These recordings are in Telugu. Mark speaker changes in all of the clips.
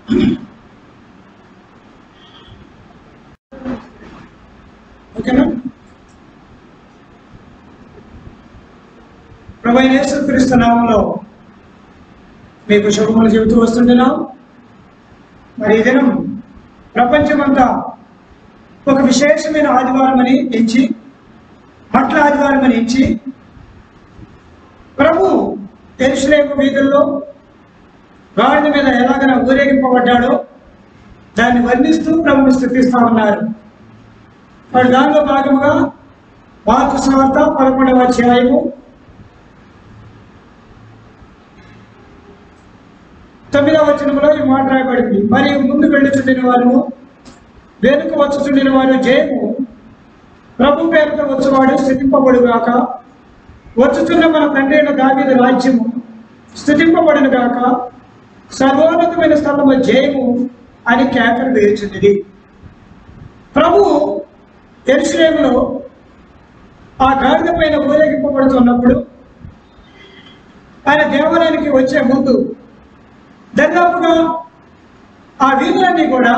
Speaker 1: ఓకేనా ప్రభు యేసుక్రీస్తు నామంలో మీకు శుభములు చెబుతూ వస్తుంటున్నాం మరి ఈ దినం ప్రపంచమంతా ఒక విశేషమైన ఆదివారం అని ఎంచి మట్ల ఆదివారం అని ఎంచి ప్రభు ఎరుసలేము వీధుల్లో గాడిద మీద ఎలాగైనా ఊరేగింపబడ్డాడో దాన్ని వర్ణిస్తూ ప్రభుని స్థుతిస్తా ఉన్నారు మరి దానిలో భాగముగా మార్కు స్వార్త పదకొండవ అధ్యాయము తొమ్మిదవ వచనంలో ఈ మాట రాయబడింది మరియు ముందు వెళ్ళుచుండిన వారు వెనుక వచ్చుచుండిన వారు జయము ప్రభు పేరుతో వచ్చువాడు స్థితింపబడుగాక వచ్చుచున్న మన తండ్రి అయిన దావీదు రాజ్యము స్థితింపబడును గాక సర్వోన్నతమైన స్థలము జయము అని కేకలు వేర్చున్నది ప్రభు ఎరుసలేములో ఆ గాడిద పైన ఊరేగింపబడుతున్నప్పుడు ఆయన దేవాలయానికి వచ్చే ముందు దాదాపుగా ఆ వీధులన్నీ కూడా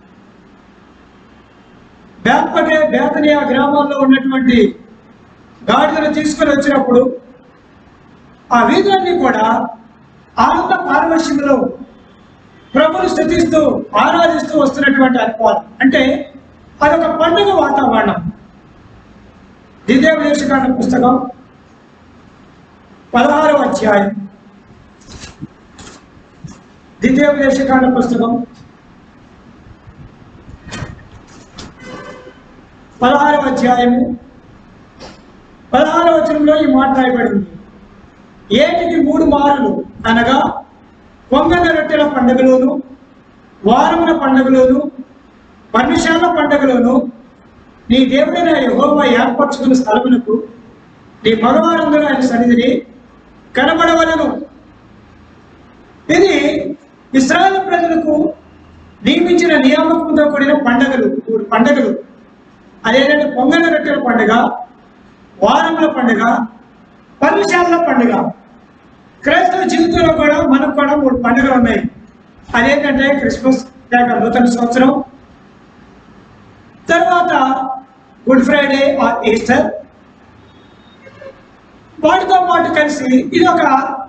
Speaker 1: బేపకే బేతనియా గ్రామాల్లో ఉన్నటువంటి గాడిదను తీసుకొని వచ్చినప్పుడు ఆ వీధులన్నీ కూడా ఆనంద పారవశ్యంలో ప్రభుని స్థుతిస్తూ ఆరాధిస్తూ వస్తున్నటువంటి అనుభవాలు అంటే అదొక పండుగ వాతావరణం ద్వితీయ విదేశకాండ పుస్తకం పదహారవ అధ్యాయం ద్వితీయ విదేశకాండ పుస్తకం పదహారవ అధ్యాయము పదహారవ వచనంలో ఈ మాట రాయబడింది ఏటికి మూడు మారులు అనగా పొంగన రొట్టెల పండుగలోను వారముల పండుగలోను పర్ణశాల పండుగలోను నీ దేవుడైన యెహోవా ఏర్పరచుకున్న స్థలమునకు నీ మగవారందరూ ఆయన సన్నిధిని కనబడవలను ఇది ఇస్రాయల్ ప్రజలకు నియమించిన నియామకంతో కూడిన పండగలు మూడు పండగలు అదేంటంటే పొంగన రొట్టెల పండుగ వారముల పండుగ పర్ణశాలల పండుగ క్రైస్తవ జీవితంలో కూడా మనకు కూడా మూడు పండుగలు ఉన్నాయి అదేంటంటే క్రిస్మస్ లేక నూతన సంవత్సరం తర్వాత గుడ్ ఫ్రైడే ఆర్ ఈస్టర్ వాటితో పాటు కలిసి ఇది ఒక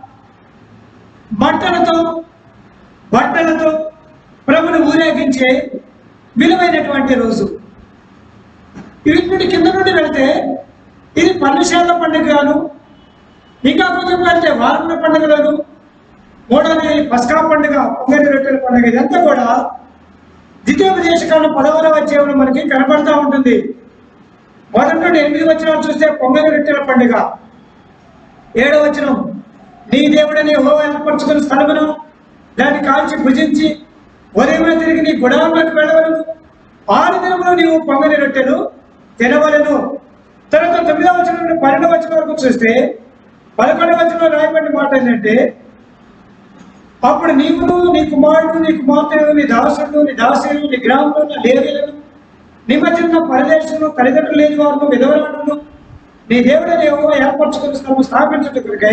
Speaker 1: బట్టలతో బట్టలతో ప్రభుని ఊరేగించే విలువైనటువంటి రోజు వీటి కింద నుండి వెళ్తే ఇది పర్ణశాల పండుగను ఇంకా కొంచెం వెళ్తే వారముల పండుగలను మూడోది పస్కా పండుగ పొంగటి రొట్టెల పండుగ ఇదంతా కూడా ద్వితీయ దేశకాలం పదవరవ అధ్యాయంలో మనకి కనబడతా ఉంటుంది మొదటి నుండి ఎనిమిది వచనాలు చూస్తే పొంగలి రొట్టెల పండుగ ఏడవ వచనం నీ దేవుడని హో ఏర్పరచుకున్న స్థలమును దాన్ని కాల్చి భుజించి ఉదయమున తిరిగి నీ గుడాలకు వెళ్ళవలను ఆరు దినములు నీవు పొంగని రొట్టెలు తినవలను తర్వాత తొమ్మిదవ వచనం నుండి పన్నెండవ వచనం వరకు చూస్తే పదకొండవ వచనంలో రాయబడిన మాట ఏంటంటే అప్పుడు నీవును నీ కుమారుడు నీ కుమార్తెలు నీ దాసుడు నీ దాసులు నీ గ్రామంలో ఉన్న లేవీలను నీ మధ్య ఉన్న పరదేశంలో తల్లిదండ్రులు లేని వారు విధవరాలను నీ దేవుడు ఏవో ఏర్పరచుకున్న స్థలం స్థాపించుటకై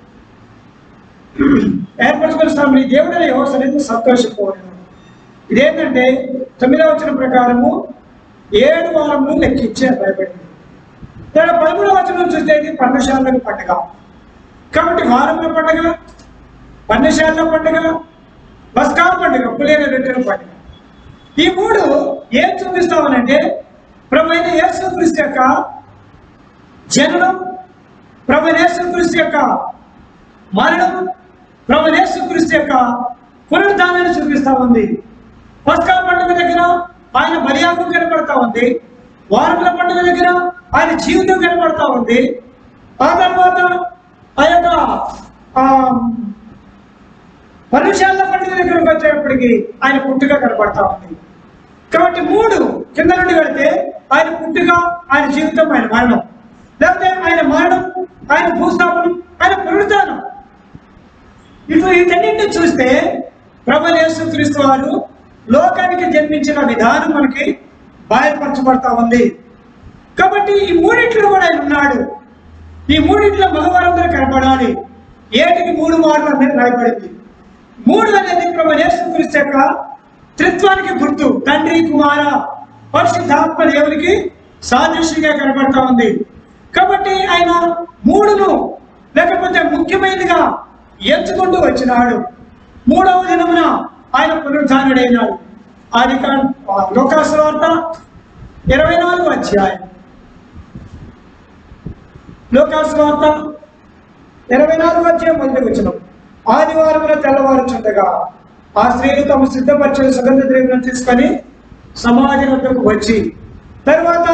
Speaker 1: ఏర్పరచుకున్న స్థలం నీ దేవుడు ఏవో సన్నిధి సంతోషిపోవడం ఇదేంటంటే తొమ్మిదవ వచ్చిన ప్రకారము ఏడు వారములు లెక్కించే భయపడింది ఇక్కడ పదమూడవ వచనం చూస్తే ఇది పర్ణశాలకు పండుగ కాబట్టి వారముల పండుగ పన్నశాల పండుగ బస్కా పండుగ పులేన రొట్టెల పండుగ ఈ మూడు ఏం చూపిస్తామనంటే ప్రభు అయిన యేసుక్రీస్తు యొక్క జననం ప్రభు అయిన యేసుక్రీస్తు యొక్క మరణం ప్రభు అయిన యేసుక్రీస్తు యొక్క పునరుద్ధానాన్ని చూపిస్తా ఉంది పస్కా పండుగ దగ్గర ఆయన బలియాగం కనబడతా ఉంది వారముల పండుగ దగ్గర ఆయన జీవితం కనబడతా ఉంది ఆ తర్వాత ఆ యొక్క ఆ, పర్ణశాల పండుగ దగ్గరకు వచ్చేటప్పటికి ఆయన పుట్టుక కనబడతా ఉంది కాబట్టి మూడు కింద నుండి వెళితే ఆయన పుట్టుక ఆయన జీవితం ఆయన మరణం లేకపోతే ఆయన మరణం ఆయన భూస్థాపనం ఆయన పునరుద్ధానం ఇటు వీటన్నింటిని చూస్తే ప్రభు యేసుక్రీస్తు వారు లోకానికి జన్మించిన విధానం మనకి బయలుపరచబడతా ఉంది కాబట్టి ఈ మూడింట్లో కూడా ఆయన ఉన్నాడు ఈ మూడింట్లో మగవారందరూ కనపడాలి ఏటికి మూడు మార్లు అనేది రాయబడింది మూడు అనేది ప్రభు యేసుక్రీస్తు యొక్క త్రిత్వానికి గుర్తు తండ్రి కుమార పరిశుద్ధాత్మ దేవునికి సాదృశ్యంగా కనబడతా ఉంది కాబట్టి ఆయన మూడును లేకపోతే ముఖ్యమైనదిగా ఎంచుకుంటూ వచ్చినాడు మూడవ దినమున ఆయన పునరుద్ధానుడైనాడు ఆది లోకాసు వార్త ఇరవై నాలుగు అధ్యాయం లోకాసు వార్త ఇరవై నాలుగు అధ్యాయం మొదటి వచ్చిన ఆదివారమున తెల్లవారుచుండగా ఆ స్త్రీలు తమ సిద్ధపరిచిన సుగంధ ద్రవ్యం తీసుకొని సమాజం వద్దకు వచ్చి తర్వాత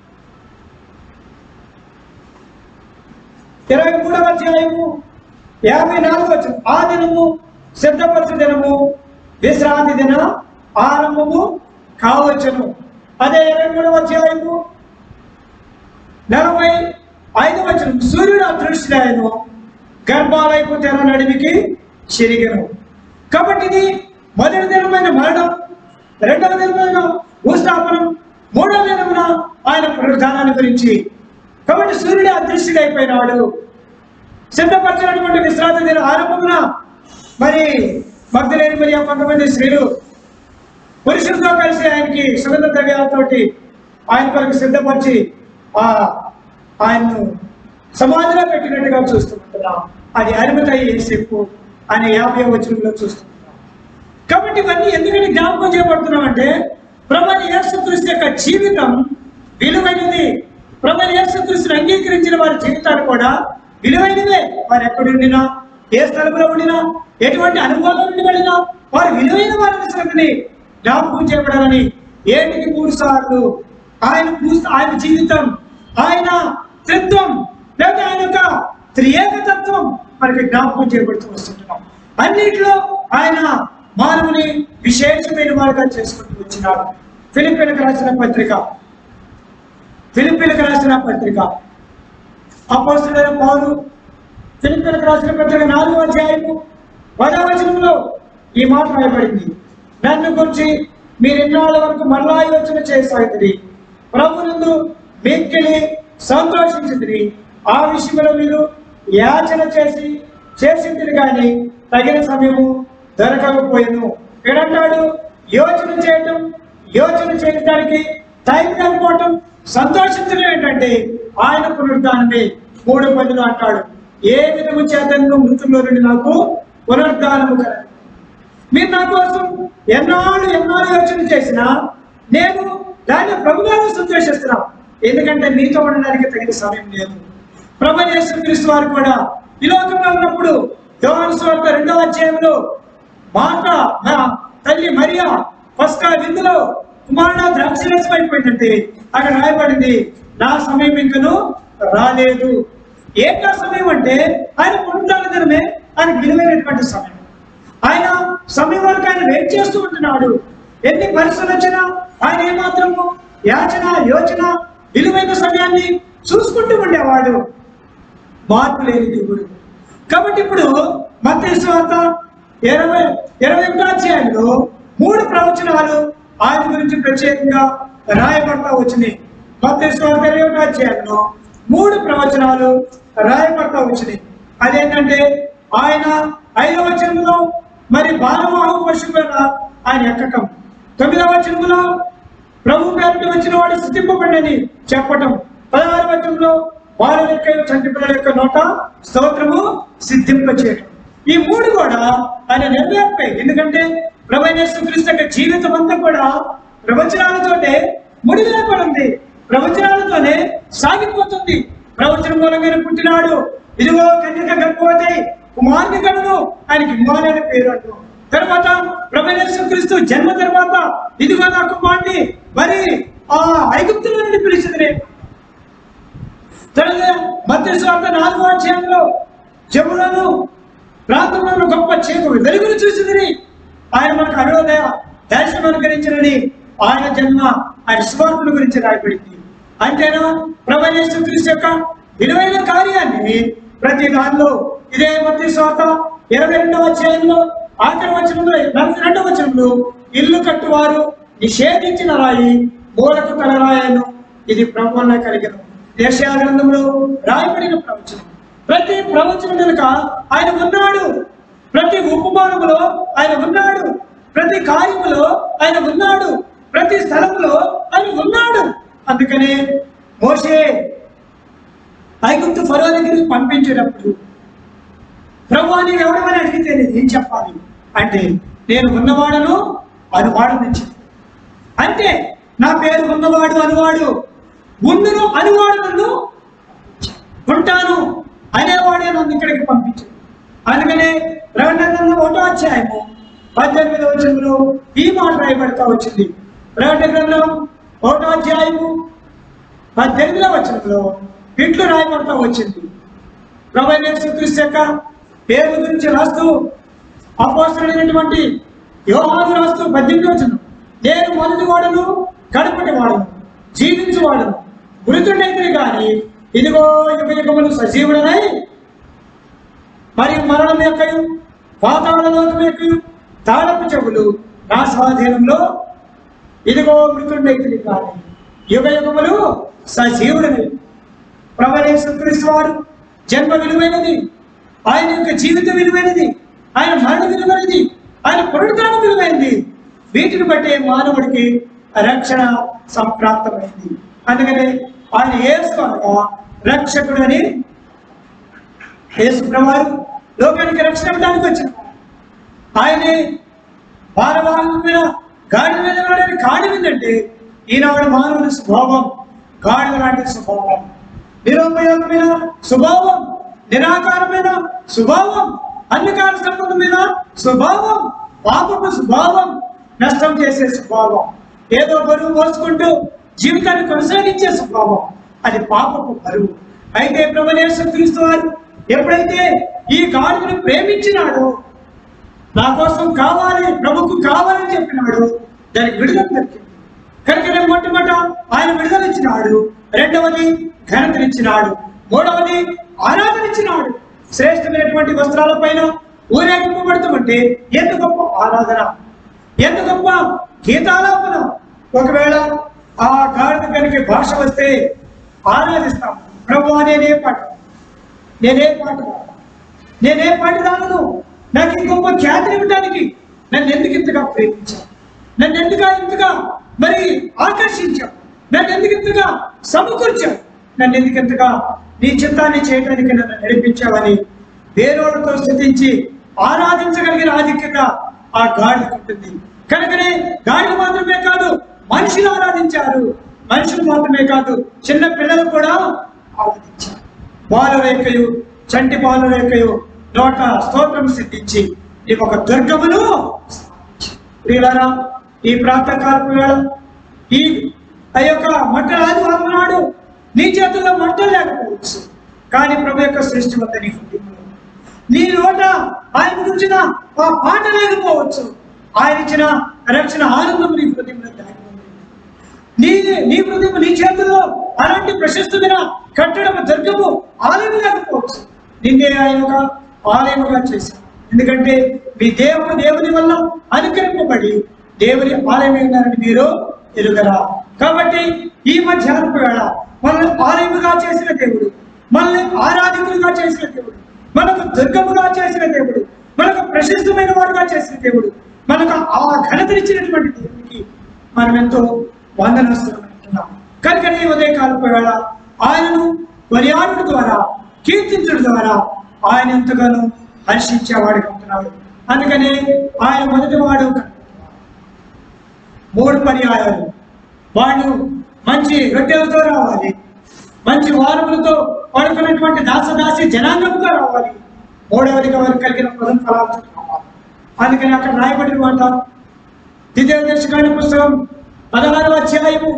Speaker 1: ఇరవై మూడవ అధ్యాయము యాభై నాలుగు వచ్చిన ఆ దినము సిద్ధపరచు దినము విశ్రాంతి దిన ఆరంభము కావచ్చును అదే ఇరవై మూడవ అధ్యాయము నలభై ఐదు వచ్చిన సూర్యుడు అదృష్టాయను గర్భాలయపు తెర నడిమికి చిరిగను కాబట్టి ఇది మొదటి దినమైన మరణం రెండవ దినమైన భూస్థాపనం మూడవ దినమున ఆయన పునరుద్ధానాన్ని గురించి కాబట్టి సూర్యుడు అదృశ్యుడైపోయినాడు సిద్ధపరచినటువంటి విశ్రాంతి దిన ఆరంభమున మరి భక్తులేని మరి కొంతమంది స్త్రీలు పురుషులతో కలిసి ఆయనకి సుగంధ ద్రవ్యాలతోటి ఆయన కొరకు సిద్ధపరిచి ఆ ఆయన్ను సమాధిలో పెట్టినట్టుగా చూస్తుంటున్నాం అది అరిమత ఏసేపు అనే యాభై వచనంలో చూస్తుంటున్నాం కాబట్టి ఇవన్నీ ఎందుకంటే జ్ఞాపకం చేయబడుతున్నాం అంటే ప్రభు యేసుక్రీస్తు యొక్క జీవితం విలువైనది ప్రభు యేసుక్రీస్తుని అంగీకరించిన వారి జీవితాలు కూడా విలువైనవే వారు ఎక్కడుండినా ఏ స్థలంలో ఉండినా ఎటువంటి అనుభవం నుండి వెళ్ళినా వారు విలువైన వారి సంగతిని జ్ఞాపకం చేయబడాలని ఏటికి మూడు సార్లు ఆయన పూస్- ఆయన జీవితం ఆయన త్రిత్వం లేదా ఆయన యొక్క త్రియేకతత్వం మనకి జ్ఞాపకం చేయబడుతూ వస్తుంటున్నాం అన్నిట్లో ఆయన మానవుని విశేషమైన వారుగా చేసుకుంటూ వచ్చినాడు ఫిలిపిలకు రాసిన పత్రిక ఫిలిపిలకు రాసిన పత్రిక అపోస్తుడైన పౌలు ఫిలిపిలకు రాసిన పత్రిక నాలుగో అధ్యాయము పదవ వచనంలో ఈ మాట రాయబడింది నన్ను గురించి మీరు ఇన్నాళ్ళ వరకు మరలా యోచన చేసాగుతుంది ప్రభునందు మిక్కిలి సంతోషించింది ఆ విషయంలో మీరు యాచన చేసి చేసింది కానీ తగిన సమయము దొరకకపోయాను ఏడంటాడు యోచన చేయటం యోచన చేయడానికి టైం లేకపోవటం సంతోషించడం ఏంటంటే ఆయన పునరుద్ధానమే మూడు పదులు అంటాడు ఏ విధము చేతను మృతుల్లో నుండి నాకు పునరుద్ధానము కలదు మీరు నా కోసం ఎన్నాళ్ళు ఎన్నాళ్ళు యోచన చేసినా నేను దాన్ని ప్రభుత్వాలు సంతోషిస్తున్నాం ఎందుకంటే మీతో ఉండడానికి తగిన సమయం లేదు ప్రభు యేసుక్రీస్తు వారు కూడా ఈ లోకంలో ఉన్నప్పుడు యోహాను సువార్త రెండవ అధ్యాయంలో మాట మా తల్లి మరియా పస్కా విందులో కుమారుడు ద్రాక్షరసం అయిపోయిందంటే అక్కడ రాయబడింది నా సమయం ఇంకను రాలేదు ఏంటా సమయం అంటే ఆయన పునరుద్ధాన దినమే ఆయన విలువైనటువంటి సమయం ఆయన సమయం వరకు ఆయన వెయిట్ చేస్తూ ఉంటున్నాడు ఎన్ని పరిస్థితులు వచ్చినా ఆయన ఏమాత్రము యాచన యోచన విలువైన సమయాన్ని చూసుకుంటూ ఉండేవాడు మార్పు లేని దేవుడు కాబట్టి ఇప్పుడు మత్తయి సువార్త ఇరవై ఇరవై ఒకటో అధ్యాయంలో మూడు ప్రవచనాలు ఆయన గురించి ప్రత్యేకంగా రాయబడతా వచ్చినాయి మత్తయి సువార్త ఇరవై ఒకటో అధ్యాయంలో మూడు ప్రవచనాలు రాయబడతా వచ్చినాయి అదేంటంటే ఆయన ఐదవ వచనంలో మరి బాలవాహు పశువు మీద ఆయన ఎక్కటం తొమ్మిదవ వచనంలో ప్రభు పేరుట వచ్చిన వాడు స్థితింపబడని చెప్పటం పదహారు వచనంలో వారి యొక్క చంటి పిల్లల యొక్క నోట స్తోత్రము సిద్ధింపచేయటం ఈ మూడు కూడా ఆయన నెరవేర్పాయి ఎందుకంటే ప్రభనేశ్వరిస్తు యొక్క జీవితం అంతా కూడా ప్రవచనాలతోనే ముడివేయబడి ఉంది ప్రవచనాలతోనే సాగిపోతుంది ప్రవచన మూలంగా పుట్టినాడు ఇదిగో కన్యక గర్భవతి కుమారుని కనును ఆయనకి ఇమ్మానుయేలు అనే పేరు అంటూ తర్వాత ప్రభనేశ్వరిస్తు జన్మ తర్వాత ఇదిగో నా కుమారుని మరి ఆ ఐగుప్తుల నుండి పిలిచింది తర్వాత మధ్య స్వార్థ నాలుగో అధ్యాయంలో జములను ప్రాంతంలో గొప్ప చీకు వెలుగును చూసిందని ఆయన మనకు అరుణోదయ దర్శనం అనుకరించినని ఆయన జన్మ ఆయన స్వార్థుల గురించి రాయబడింది అంతేనా ప్రభనేశ్వర క్రీస్తు యొక్క విలువైన కార్యాన్ని ప్రతి దానిలో ఇదే మధ్య స్వార్థ ఇరవై రెండవ అధ్యాయంలో ఆఖరి వచనంలో నలభై రెండవ వచనంలో ఇల్లు కట్టువారు నిషేధించిన రాయి మూలకు తలరాయను ఇది ప్రభువల్ల కలిగిన దేశీయ గ్రంథంలో రాయబడిన ప్రవచనం ప్రతి ప్రవచనం వెనుక ఆయన ఉన్నాడు ప్రతి ఉపమానములో ఆయన ఉన్నాడు ప్రతి కార్యములో ఆయన ఉన్నాడు ప్రతి స్థలంలో ఆయన ఉన్నాడు అందుకనే మోషే ఐగుప్తు ఫరో దగ్గరికి పంపించేటప్పుడు ప్రభు నీవు ఎవడమని అడిగితే నేను ఏం చెప్పాలి అంటే నేను ఉన్నవాడను అనువాడు నుంచి అంటే నా పేరు ఉన్నవాడు అనువాడు ఉండును అనువాడు నన్ను ఉంటాను అనేవాడే నన్ను ఇక్కడికి పంపించాడు అందుకనే ప్రకటన ఒకటో అధ్యాయము పద్దెనిమిది వచనంలో ఈ మాట రాయబడతా వచ్చింది ప్రకటన గ్రంథం ఒకటో అధ్యాయము పద్దెనిమిదవ వచనంలో ఇట్లు రాయబడతా వచ్చింది ప్రభు యొక్క పేరు గురించి రాస్తూ అపోసరైనటువంటి యోహాను రాస్తూ పద్దెనిమిది వచనం నేను మొదటి వాడను కడపటి వాడను జీవించు వాడను మృతుడైతే గాని ఇదిగో యుగ యుగములు సజీవుడనై మరియు మరణం యొక్కయు పాతాళ లోకం యొక్కయు తాళపు చెవులు నా స్వాధీనంలో ఇదిగో మృతుడైతే కానీ యుగ యుగములు సజీవుడనై ప్రభనేశ్వరిస్తు వారు జన్మ విలువైనది ఆయన యొక్క జీవితం విలువైనది ఆయన మరణ విలువైనది ఆయన పునరుద్ధరణ విలువైనది వీటిని బట్టే మానవుడికి రక్షణ సంప్రాప్తమైంది అందుకనే ఆయన యేసు అనగా రక్షకుడు అని యేసు ప్రభువారు లోకానికి రక్షణ ఇవ్వడానికి వచ్చిన ఆయనే భారవాహనమైన గాడి మీద వాడని కాడి ఏంటంటే ఈనాడు మానవుడి స్వభావం గాడిద లాంటి స్వభావం నిరుపయోగమైన స్వభావం నిరాకారమైన స్వభావం అన్నికాల సంబంధమైన స్వభావం పాపపు స్వభావం నష్టం చేసే స్వభావం ఏదో బరువు మోసుకుంటూ జీవితాన్ని కొనసాగించే స్వభావం అది పాపపు బరువు అయితే ప్రభునేశ్వర క్రీస్తు వారు ఎప్పుడైతే ఈ గాడిని ప్రేమించినాడో నా కోసం కావాలి ప్రభుకు కావాలని చెప్పినాడు దానికి విడుదల దొరికింది కనుక మొట్టమొదట ఆయన విడుదల ఇచ్చినాడు రెండవది ఘనతనిచ్చినాడు మూడవది ఆరాధన ఇచ్చినాడు శ్రేష్టమైనటువంటి వస్త్రాల పైన ఊరేగింపబడుతుంటే ఎంత గొప్ప ఆరాధన ఎంత గొప్ప గీతాలాపన ఒకవేళ ఆ గాడిద కనుక భాష వస్తే ఆరాధిస్తాం ప్రభు నేనే పాట నేనే పాట పాడను. నేనే పాటదానను నాకు ఈ గొప్ప ఖ్యాతిని ఇవ్వడానికి నన్ను ఎందుకు ఇంతగా ప్రేమించావు నన్ను ఎందుగా ఇంతగా మరి ఆకర్షించావు నన్ను ఎందుకు ఇంతగా సమకూర్చావు నన్ను ఎందుకు ఇంతగా నీ చిత్తాన్ని చేయడానికి నన్ను నడిపించావని వేరోళ్ళతో స్థుతించి ఆరాధించగలిగిన ఆధిక్యత ఆ గాడికి ఉంటుంది కనుకనే గాడిని మాత్రమే కాదు మనుషులు ఆరాధించారు మనుషులు మాత్రమే కాదు చిన్న పిల్లలు కూడా ఆరాధించారు బాలరేఖయు చంటి బాలరేఖయు నోట స్తోత్రం సిద్ధించి ఈ ఒక దుర్గమును ప్రియులారా ఈ ప్రాతకాలపు వేళ ఈ ఆ యొక్క మంటల ఆదివారం నాడు నీ చేతుల్లో మంటలు లేకపోవచ్చు కానీ ప్రభు యొక్క సృష్టి వద్ద నీ హృదయంలో నీ నోట ఆయన గురించిన ఆ పాట లేకపోవచ్చు ఆయన ఇచ్చిన రక్షణ ఆనందం నీ హృదయంలో దాగి ఉంది. నీ నీ హృదయం నీ చేతుల్లో అలాంటి ప్రశస్తమైన కట్టడం దుర్గము ఆలయం లేకపోవచ్చు నిన్నే ఆయన ఒక ఆలయముగా చేశాను ఎందుకంటే మీ దేవుడు దేవుని వల్ల అనుకరింపబడి దేవుని ఆలయమై ఉన్నారని మీరు ఎరుగరా కాబట్టి ఈ మధ్యాహ్నం వేళ మనల్ని ఆలయముగా చేసిన దేవుడు మనల్ని ఆరాధికులుగా చేసిన దేవుడు మనకు దుర్గముగా చేసిన దేవుడు మనకు ప్రశస్తమైన వాడుగా చేసిన దేవుడు మనకు ఆ ఘనతనిచ్చినటువంటి దేవునికి మనం ఎంతో వందనస్తున్నాం కనుకనే ఉదయకాలపు వేళ ఆయనను కొనియాడడం ద్వారా కీర్తించడం ద్వారా ఆయన ఎంతగానో హర్షించేవాడు ఉంటున్నాడు అందుకనే ఆయన మొదటి వాడు మూడు పర్యాయాలు వాళ్ళు మంచి రొట్టెలతో రావాలి మంచి వారములతో పడుకున్నటువంటి దాసదాసి జనాంగముగా రావాలి మూడవదిగా వారికి కలిగిన పదం ఫలాలతో రావాలి అందుకని అక్కడ రాయబడిన మాట ద్వితీయ దర్శకాని పుస్తకం పదహారవ అధ్యాయము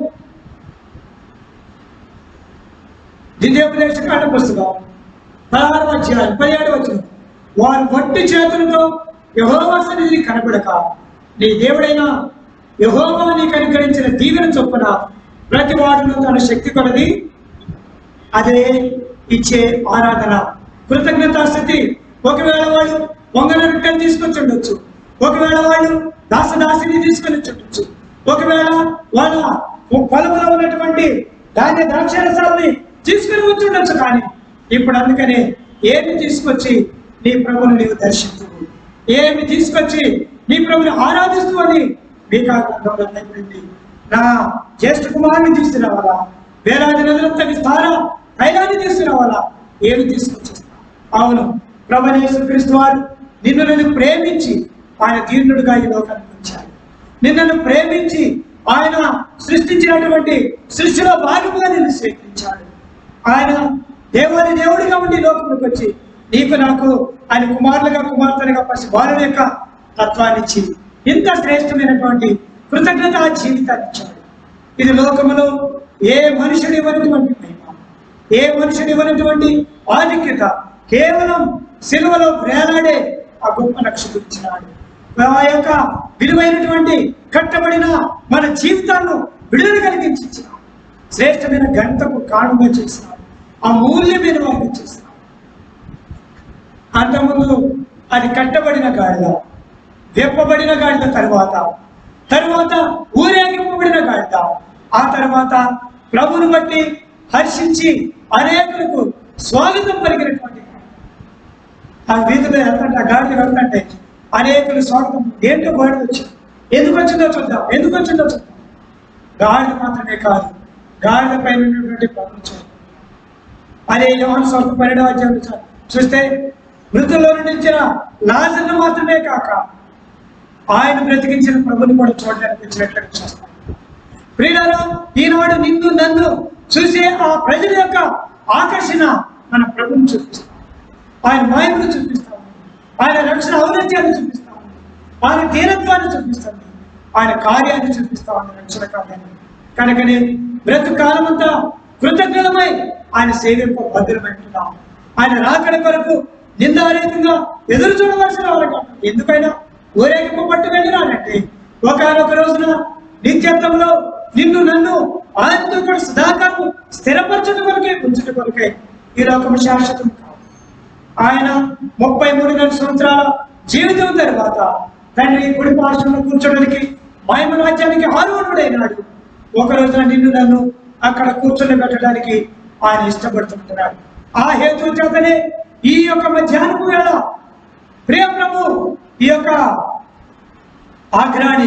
Speaker 1: ద్వితీయోపదేశకాండ పుస్తకం పదహారవ అధ్యాయం పదిహేడు వచ్చిన వారు వట్టి చేతులతో యహోవా సన్నిధిని కనబడక నీ దేవుడైన యహోవా నీకు అనుకరించిన దీవెన చొప్పున ప్రతి వాడును తన శక్తి కొలది అదే ఇచ్చే ఆరాధన కృతజ్ఞతాస్థితి ఒకవేళ వాళ్ళు వంగన రొట్టెలు తీసుకొచ్చి ఉండొచ్చు ఒకవేళ వాళ్ళు దాసదాసిని తీసుకొని వచ్చి ఉండొచ్చు ఒకవేళ వాళ్ళ పొలంలో ఉన్నటువంటి ధాన్య ద్రాక్షరసాలని తీసుకుని వచ్చి ఉండొచ్చు కానీ ఇప్పుడు అందుకనే ఏమి తీసుకొచ్చి నీ ప్రభుని నీవు దర్శించు ఏమి తీసుకొచ్చి నీ ప్రభుని ఆరాధిస్తూ అని మీకా గ్రంథంలో అయిపోయింది నా జ్యేష్ఠ కుమారుని తీసుకురావాలా వేలాది నదులంతా విస్తార తైలాన్ని తీసుకురావాలా ఏమి తీసుకొచ్చేస్తా అవును ప్రభనేశ్వరిస్తు వారు నిన్ను నన్ను ప్రేమించి ఆయన దీర్ణుడుగా ఈ లోకానికి వచ్చాడు నిన్నను ప్రేమించి ఆయన సృష్టించినటువంటి సృష్టిలో భాగంగా నిన్ను స్వీకరించాడు ఆయన దేవుని దేవుడిగా ఉండి ఈ లోకంలోకి వచ్చి నీకు నాకు ఆయన కుమారులుగా కుమార్తెలుగా పసి వారి యొక్క తత్వాన్ని ఇచ్చి ఇంత శ్రేష్టమైనటువంటి కృతజ్ఞత జీవితాన్ని ఇచ్చాడు ఇది లోకములో ఏ మనుషుడు ఇవ్వనటువంటి మహిమ ఏ మనుషుడు ఇవ్వనటువంటి ఆధిక్యత కేవలం సిలువలో వేలాడే ఆ గొప్ప నక్షకు ఇచ్చినాడు ఆ యొక్క విలువైనటువంటి కట్టబడిన మన జీవితాలను విడుదల కలిగించి ఇచ్చినాడు శ్రేష్టమైన గంటకు కారణంగా చేసినాడు అమూల్యమైన వారిని చేసినాడు అంతకుముందు అది కట్టబడిన గాడిద వెప్పబడిన గాడిద తరువాత తరువాత ఊరేగింపబడిన గాడిద ఆ తర్వాత ప్రభుని బట్టి హర్షించి అనేకులకు స్వాగతం పలికినటువంటి గాడిద. ఆ వీధిలో వెళ్తుంటే ఆ గాడిద వెళ్తుంటే అనేకులు స్వాగతం ఏంటో గాడిద వచ్చింది ఎందుకు వచ్చిందో చూద్దాం ఎందుకు వచ్చిందో చూద్దాం గాడిద మాత్రమే కాదు గాడిద పైన ఉన్నటువంటి ప్రపంచం అదే యోహన్ స్వార్థ పన్నెండవ అధ్యాయం చూ- చూస్తే మృతుల్లో నుండిచ్చిన లాజర్ను మాత్రమే కాక ఆయన బ్రతికించిన ప్రభుని కూడా చూడడానికి వచ్చినట్లుగా చూస్తాం ప్రియులారా ఈనాడు నిన్ను నన్ను చూసే ఆ ప్రజల యొక్క ఆకర్షణ మన ప్రభుని చూపిస్తాం ఆయన మాయమును చూపిస్తాం ఆయన రక్షణ ఔన్నత్యాన్ని చూపిస్తాం ఆయన దీనత్వాన్ని చూపిస్తాం ఆయన కార్యాన్ని చూపిస్తాం ఆయన రక్షణ కార్యాన్ని కనుకనే బ్రతు కాలమంతా కృతజ్ఞతమై ఆయన సేవింప భద్రమై ఉంటున్నాం ఆయన రాకడ కొరకు నిందారహితంగా ఎదురు చూడవలసిన వారు ఎందుకైనా ఊరేగింపు పట్టు వెళ్ళినానంటే ఒకనొక రోజున నిత్యత్వంలో నిన్ను నన్ను ఆయనతో కూడా సదాకాలం స్థిరపరచడం కొరకే ఉంచట కొరకే ఈ లోకము శాశ్వతం కాదు ఆయన ముప్పై మూడున్నర సంవత్సరాల జీవితం తర్వాత తండ్రి కుడి పార్శ్వంలో కూర్చోడానికి మహిమ రాజ్యానికి ఆరోహణుడైనాడు ఒక రోజున నిన్ను నన్ను అక్కడ కూర్చొని పెట్టడానికి ఆయన ఇష్టపడుతుంటున్నాడు ఆ హేతు చేతనే ఈ యొక్క మధ్యాహ్నపు వేళ ప్రియ ప్రభు ఈ యొక్క ఆగ్రాని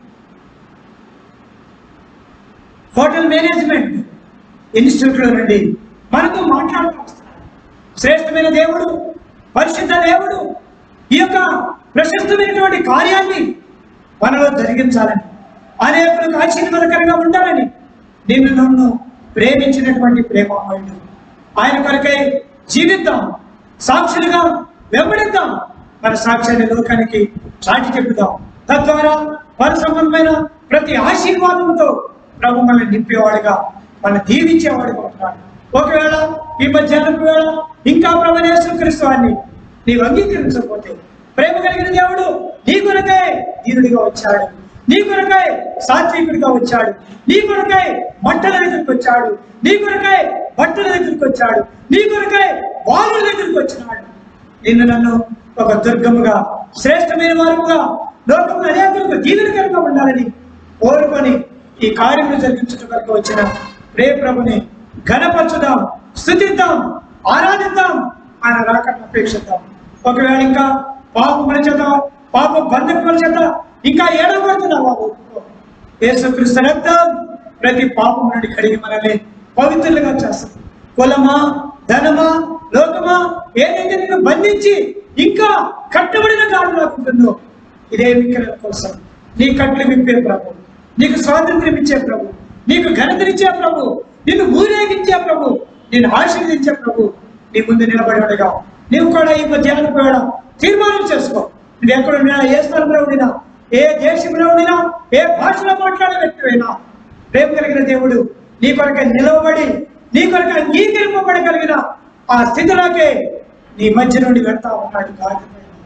Speaker 1: హోటల్ మేనేజ్మెంట్ ఇన్స్టిట్యూట్లో నుండి మనతో మాట్లాడుతూ వస్తున్నాడు శ్రేష్టమైన దేవుడు పరిశుద్ధ దేవుడు ఈ యొక్క ప్రశస్తమైనటువంటి కార్యాన్ని మనలో జరిగించాలని అనేకులకు ఆశీర్వాదకరంగా ఉండాలని నిన్ను నన్ను ప్రేమించినటువంటి ప్రేమామయుడు ఆయన కొరకై జీవిద్దాం సాక్షులుగా వెంబడిద్దాం మన సాక్ష్యాన్ని లోకానికి చాటి చెప్పుదాం తద్వారా పర సంబంధమైన ప్రతి ఆశీర్వాదంతో ప్రభు మనల్ని నింపేవాడుగా మన దీవించేవాడుగా ఉంటాడు ఒకవేళ ఈ మధ్యాహ్నం వేళ ఇంకా ప్రభనేశ్వరిస్తూ వారిని నీవు అంగీకరించకపోతే ప్రేమ కలిగిన దేవుడు నీ కొరకై దీనుడిగా వచ్చాడు నీ కొరకై సాత్వికుడిగా వచ్చాడు నీ కొరకై మంటల దగ్గరికి వచ్చాడు నీ కొరకై బట్టల దగ్గరికి వచ్చాడు నీ కొరకై బాలుల దగ్గరికి వచ్చినాడు నిన్ను నన్ను ఒక దుర్గముగా శ్రేష్టమైన వారముగా లోకములు అనేకులకు దీనుడికరంగా ఉండాలని కోరుకొని ఈ కార్యములు జరిగించడం వరకు వచ్చిన ప్రే ప్రభుని ఘనపరచుదాం స్థుతిద్దాం ఆరాధిద్దాం ఆయన రాకట్టు అపేక్షిద్దాం ఒకవేళ ఇంకా పాపముల చేత పాప బంధకుల చేత ఇంకా ఏడవబడుతున్నావు బాబు యేసుక్రీస్తు రక్తం ప్రతి పాపం నుండి కడిగి మనల్ని పవిత్రులుగా చేస్తుంది కులమా ధనమా లోకమా ఏదైతే నిన్ను బంధించి ఇంకా కట్టబడిన గాడులా ఉంటుందో ఇదే విక్రయం కోసం నీ కట్లు విప్పే ప్రభు నీకు స్వాతంత్ర్యం ఇచ్చే ప్రభు నీకు ఘనతనిచ్చే ప్రభు నిన్ను ఊరేగించే ప్రభు నిన్ను ఆశీర్వదించే ప్రభు నీ ముందు నిలబడి ఉండగా నీవు కూడా ఈ మధ్యాహ్నం కూడా తీర్మానం చేసుకో నువ్వు ఎక్కడ ఉండినా ఏ స్థలంలో ఉండినా ఏ దేశంలో ఉండినా ఏ భాషలో మాట్లాడే వ్యక్తివైనా ప్రేమ కలిగిన దేవుడు నీ కొరక నిలవబడి నీ కొరక అంగీకరింపబడగలిగిన ఆ స్థితిలోకే నీ మధ్య నుండి వెళ్తా ఉన్నాడు కాదు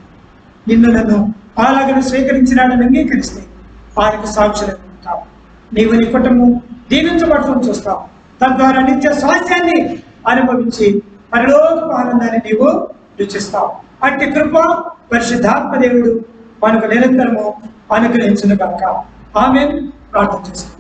Speaker 1: నిన్ను నన్ను అలాగను స్వీకరించినాడని అంగీకరిస్తే ఆయనకు సాక్షులుగా ఉంటావు నీవు నీ కుటుంబం దీవించబడటం చూస్తావు తద్వారా నిత్య స్వాస్థ్యాన్ని అనుభవించి పరలోక ఆనందాన్ని నీవు రుచిస్తావు అట్టి కృప పరిశుద్ధాత్మ దేవుడు మనకు నిరంతరము అనుగ్రహించును కనుక ఆమె ప్రార్థన చేస్తాం